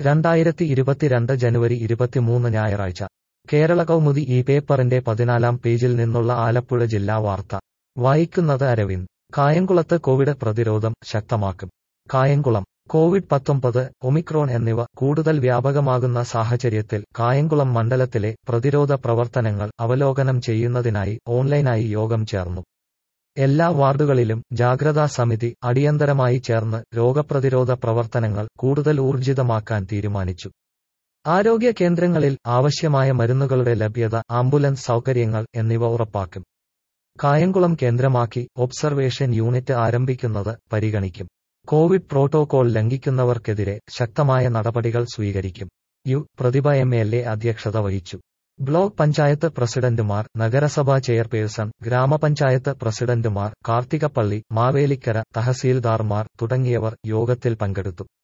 രണ്ടായിരത്തി ഇരുപത്തിരണ്ട് ജനുവരി ഇരുപത്തിമൂന്ന് ഞായറാഴ്ച കേരള കൗമുദി ഈ പേപ്പറിന്റെ പതിനാലാം പേജിൽ നിന്നുള്ള ആലപ്പുഴ ജില്ലാ വാർത്ത വായിക്കുന്നത് അരവിന്ദ് കായംകുളത്ത് കോവിഡ് പ്രതിരോധം ശക്തമാക്കും കായംകുളം കോവിഡ് പത്തൊമ്പത് ഒമിക്രോൺ എന്നിവ കൂടുതൽ വ്യാപകമാകുന്ന സാഹചര്യത്തിൽ കായംകുളം മണ്ഡലത്തിലെ പ്രതിരോധ പ്രവർത്തനങ്ങൾ അവലോകനം ചെയ്യുന്നതിനായി ഓൺലൈനായി യോഗം ചേർന്നു എല്ലാ വാർഡുകളിലും ജാഗ്രതാ സമിതി അടിയന്തരമായി ചേർന്ന് രോഗപ്രതിരോധ പ്രവർത്തനങ്ങൾ കൂടുതൽ ഊർജിതമാക്കാൻ തീരുമാനിച്ചു ആരോഗ്യ കേന്ദ്രങ്ങളിൽ ആവശ്യമായ മരുന്നുകളുടെ ലഭ്യത ആംബുലൻസ് സൗകര്യങ്ങൾ എന്നിവ ഉറപ്പാക്കും കായംകുളം കേന്ദ്രമാക്കി ഒബ്സർവേഷൻ യൂണിറ്റ് ആരംഭിക്കുന്നത് പരിഗണിക്കും കോവിഡ് പ്രോട്ടോകോൾ ലംഘിക്കുന്നവർക്കെതിരെ ശക്തമായ നടപടികൾ സ്വീകരിക്കും U Prathibha M L A അധ്യക്ഷത വഹിച്ചു ബ്ലോക്ക് പഞ്ചായത്ത് പ്രസിഡന്റുമാർ നഗരസഭാ ചെയർപേഴ്സൺ ഗ്രാമപഞ്ചായത്ത് പ്രസിഡന്റുമാർ കാർത്തികപ്പള്ളി മാവേലിക്കര തഹസീൽദാർമാർ തുടങ്ങിയവർ യോഗത്തിൽ പങ്കെടുത്തു